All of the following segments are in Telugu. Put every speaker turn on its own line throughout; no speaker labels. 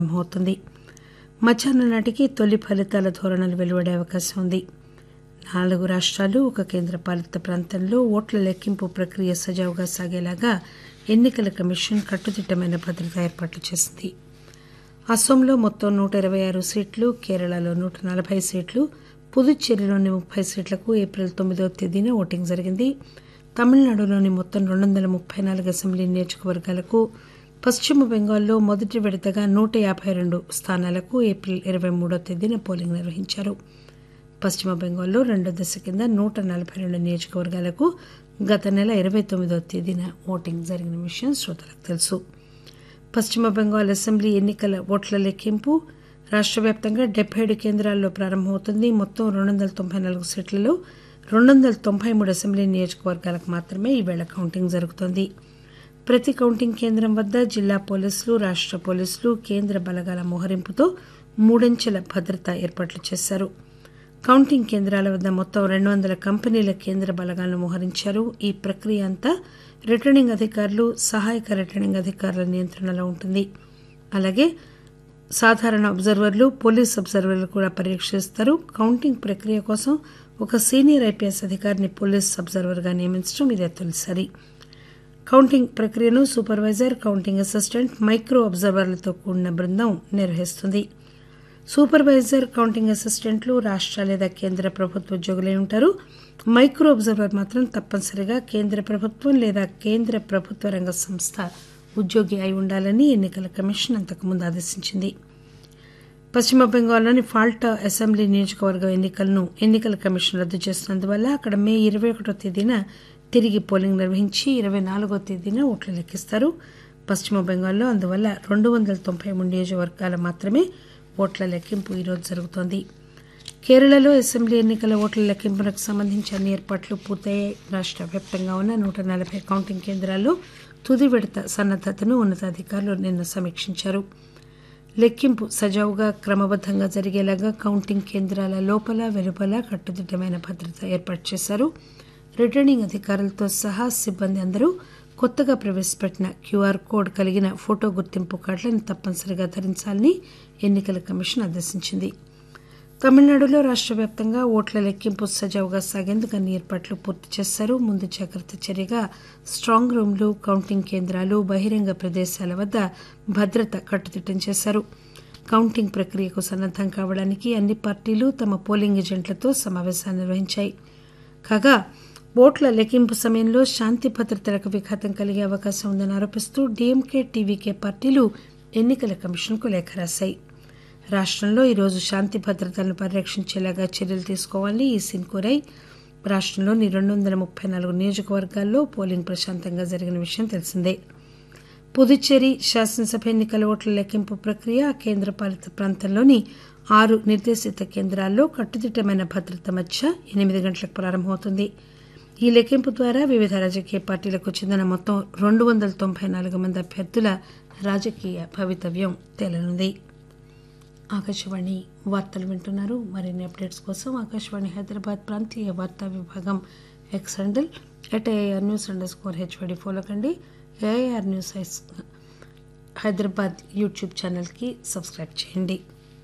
ప్రారంభమవుతుంది మధ్యాహ్నం నాటికి తొలి ఫలితాల ధోరణులు వెలువడే అవకాశం ఉంది నాలుగు రాష్టాలు ఒక కేంద్రపాలిత ప్రాంతంలో ఓట్ల లెక్కింపు ప్రక్రియ సజావుగా సాగేలాగా ఎన్నికల కమిషన్ కట్టుదిట్టమైన భద్రతా ఏర్పాట్లు చేసింది అస్సోంలో మొత్తం నూట ఇరవై ఆరు సీట్లు కేరళలో నూట నలభై సీట్లు పుదుచ్చేరిలోని ముప్పై సీట్లకు ఏప్రిల్ తొమ్మిదవ తేదీన ఓటింగ్ జరిగింది తమిళనాడులోని మొత్తం రెండు వందల ముప్పై నాలుగు అసెంబ్లీ నియోజకవర్గాలకు పశ్చిమ బెంగాల్లో మొదటి విడతగా నూట యాబై రెండు స్థానాలకు ఏప్రిల్ ఇరవై మూడో తేదీన పోలింగ్ నిర్వహించారు పశ్చిమ బెంగాల్లో రెండో దశ కింద నూట నలభై రెండు నియోజకవర్గాలకు గత నెల ఇరవై తొమ్మిదవ తేదీన ఓటింగ్ జరిగిన విషయం శ్రోతలకు తెలుసు పశ్చిమ బెంగాల్ అసెంబ్లీ ఎన్నికల ఓట్ల లెక్కింపు రాష్ట వ్యాప్తంగా డెబ్బై ఏడు కేంద్రాల్లో ప్రారంభమవుతుంది మొత్తం రెండు వందల తొంభై నాలుగు సీట్లలో రెండు వందల తొంభై మూడు అసెంబ్లీ నియోజకవర్గాలకు మాత్రమే ఈవేళ కౌంటింగ్ జరుగుతోంది ప్రతి కౌంటింగ్ కేంద్రం వద్ద జిల్లా పోలీసులు రాష్ట పోలీసులు కేంద్ర బలగాల మోహరింపుతో మూడంచెల భద్రతా ఏర్పాట్లు చేశారు కౌంటింగ్ కేంద్రాల వద్ద మొత్తం రెండు వందల కంపెనీల కేంద్ర బలగాలను మోహరించారు ఈ ప్రక్రియ అంతా రిటర్నింగ్ అధికారులు సహాయక రిటర్నింగ్ అధికారుల నియంత్రణలో ఉంటుంది అలాగే సాధారణ అబ్జర్వర్లు పోలీస్ అబ్జర్వర్లు కూడా పర్యవేక్షిస్తారు కౌంటింగ్ ప్రక్రియ కోసం ఒక సీనియర్ ఐపీఎస్ అధికారిని పోలీస్ అబ్జర్వర్గా నియమించడం ఇదే తొలిసారి కౌంటింగ్ ప్రక్రియను సూపర్వైజర్ కౌంటింగ్ అసిస్టెంట్ మైక్రో అబ్జర్వర్లతో కూడిన బృందం నిర్వహిస్తుంది సూపర్వైజర్ కౌంటింగ్ అసిస్టెంట్లు రాష్ట లేదా కేంద్ర ప్రభుత్వ ఉద్యోగులై ఉంటారు మైక్రో అబ్జర్వర్ మాత్రం తప్పనిసరిగా కేంద్ర ప్రభుత్వం లేదా కేంద్ర ప్రభుత్వ రంగ సంస్థ ఉద్యోగి అయి ఉండాలని ఎన్నికల కమిషన్ అంతకుముందు ఆదేశించింది పశ్చిమ బెంగాల్లోని ఫాల్టా అసెంబ్లీ నియోజకవర్గం ఎన్నికలను ఎన్నికల కమిషన్ రద్దు చేసినందువల్ల అక్కడ మే ఇరవై ఒకటో తేదీన తిరిగి పోలింగ్ నిర్వహించి ఇరవై నాలుగో తేదీన ఓట్లు లెక్కిస్తారు పశ్చిమ బెంగాల్లో అందువల్ల రెండు వందల తొంభై మూడు నియోజకవర్గాల మాత్రమే ఓట్ల లెక్కింపు ఈరోజు జరుగుతోంది కేరళలో అసెంబ్లీ ఎన్నికల ఓట్ల లెక్కింపునకు సంబంధించి అన్ని ఏర్పాట్లు పూర్తయ్యాయి రాష్ట వ్యాప్తంగా ఉన్న నూట నలభై కౌంటింగ్ కేంద్రాల్లో తుది విడత సన్నద్దతను ఉన్నతాధికారులు నిన్న సమీక్షించారు లెక్కింపు సజావుగా క్రమబద్దంగా జరిగేలాగా కౌంటింగ్ కేంద్రాల లోపల వెలుపల కట్టుదిట్టమైన భద్రత ఏర్పాటు చేశారు రిటర్నింగ్ అధికారులతో సహా సిబ్బంది అందరూ కొత్తగా ప్రవేశపెట్టిన క్యూఆర్ కోడ్ కలిగిన ఫోటో గుర్తింపు కార్డులను తప్పనిసరిగా ధరించాలని ఎన్నికల కమిషన్ ఆదేశించింది తమిళనాడులో రాష్ట వ్యాప్తంగా ఓట్ల లెక్కింపు సజావుగా సాగేందుకు అన్ని ఏర్పాట్లు పూర్తి చేశారు ముందు జాగ్రత్త చర్యగా స్టాంగ్ రూంలు కౌంటింగ్ కేంద్రాలు బహిరంగ ప్రదేశాల వద్ద భద్రత కట్టుదిట్టం చేశారు కౌంటింగ్ ప్రక్రియకు సన్నద్దం కావడానికి అన్ని పార్టీలు తమ పోలింగ్ ఏజెంట్లతో సమావేశాలు నిర్వహించాయి కాగా ఓట్ల లెక్కింపు సమయంలో శాంతి భద్రతలకు విఘాతం కలిగే అవకాశం ఉందని ఆరోపిస్తూ డీఎంకే టీవీకే పార్టీలు ఎన్నికల కమిషన్కు లేఖ రాశాయి రాష్టంలో ఈరోజు శాంతి భద్రతలను పరిరక్షించేలాగా చర్యలు తీసుకోవాలని ఈసీని కోరాయి రాష్టంలోని రెండు వందల ముప్పై నాలుగు నియోజకవర్గాల్లో పోలింగ్ ప్రశాంతంగా జరిగిన విషయం తెలిసిందే పుదుచ్చేరి శాసనసభ ఎన్నికల ఓట్ల లెక్కింపు ప్రక్రియ కేంద్రపాలిత ప్రాంతంలోని ఆరు నిర్దేశిత కేంద్రాల్లో కట్టుదిట్టమైన భద్రత మధ్య ఎనిమిది గంటలకు ప్రారంభమవుతుంది ఈ లెక్కింపు ద్వారా వివిధ రాజకీయ పార్టీలకు చెందిన మొత్తం రెండు వందల తొంభై నాలుగు మంది అభ్యర్థుల రాజకీయ భవితవ్యం తేలనుంది ఆకాశవాణి వార్తలు వింటున్నారు మరిన్ని అప్డేట్స్ కోసం ఆకాశవాణి హైదరాబాద్ ప్రాంతీయ వార్తా విభాగం X handle at AR news underscore HYD follow కండి ఏఐఆర్ న్యూస్ హైదరాబాద్ యూట్యూబ్ ఛానల్కి సబ్స్క్రైబ్ చేయండి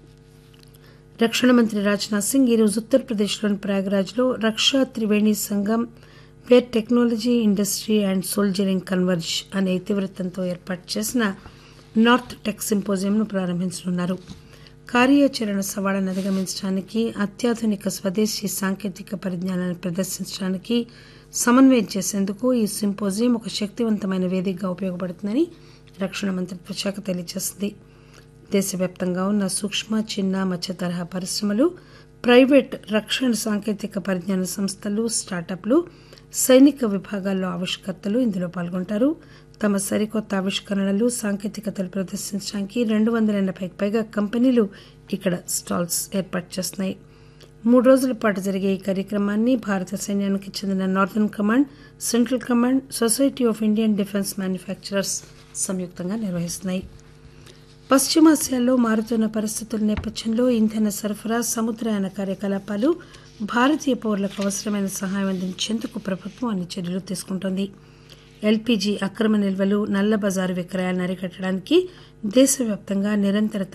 రక్షణ మంత్రి రాజ్నాథ్ సింగ్ ఈరోజు ఉత్తరప్రదేశ్లోని ప్రయాగ్రాజ్లో Raksha Triveni Sangam where technology industry and soldiering converge అనే ఇతివృత్తంతో ఏర్పాటు చేసిన నార్త్ టెక్ సింపోజియంను ప్రారంభించనున్నారు కార్యాచరణ సవాళ్లను అధిగమించడానికి అత్యాధునిక స్వదేశీ సాంకేతిక పరిజ్ఞానాన్ని ప్రదర్శించడానికి సమన్వయం చేసేందుకు ఈ సింపోజియం ఒక శక్తివంతమైన వేదికగా ఉపయోగపడుతుందని రక్షణ మంత్రిత్వ శాఖ తెలియజేసింది దేశవ్యాప్తంగా ఉన్న సూక్ష్మ చిన్న మధ్య తరహా పరిశ్రమలు ప్రైవేట్ రక్షణ సాంకేతిక పరిజ్ఞాన సంస్థలు స్టార్టప్లు సైనిక విభాగాల్లో ఆవిష్కర్తలు ఇందులో పాల్గొంటారు తమ సరికొత్త ఆవిష్కరణలు సాంకేతికతలు ప్రదర్శించడానికి రెండు వందల ఎనభైకి పైగా కంపెనీలు ఇక్కడ స్టాల్స్ ఏర్పాటు చేస్తున్నాయి మూడు రోజుల పాటు జరిగే ఈ కార్యక్రమాన్ని భారత సైన్యానికి చెందిన northern command central command society of Indian defence manufacturers సంయుక్తంగా నిర్వహిస్తున్నాయి పశ్చిమాసియాలో మారుతున్న పరిస్థితుల నేపథ్యంలో ఇంధన సరఫరా సముద్రయాన కార్యకలాపాలు భారతీయ పౌరులకు అవసరమైన సహాయం అందించేందుకు ప్రభుత్వం అన్ని చర్యలు తీసుకుంటోంది ఎల్పీజీ అక్రమ నిల్వలు నల్ల బజారు విక్రయాలను అరికట్టడానికి దేశవ్యాప్తంగా నిరంతర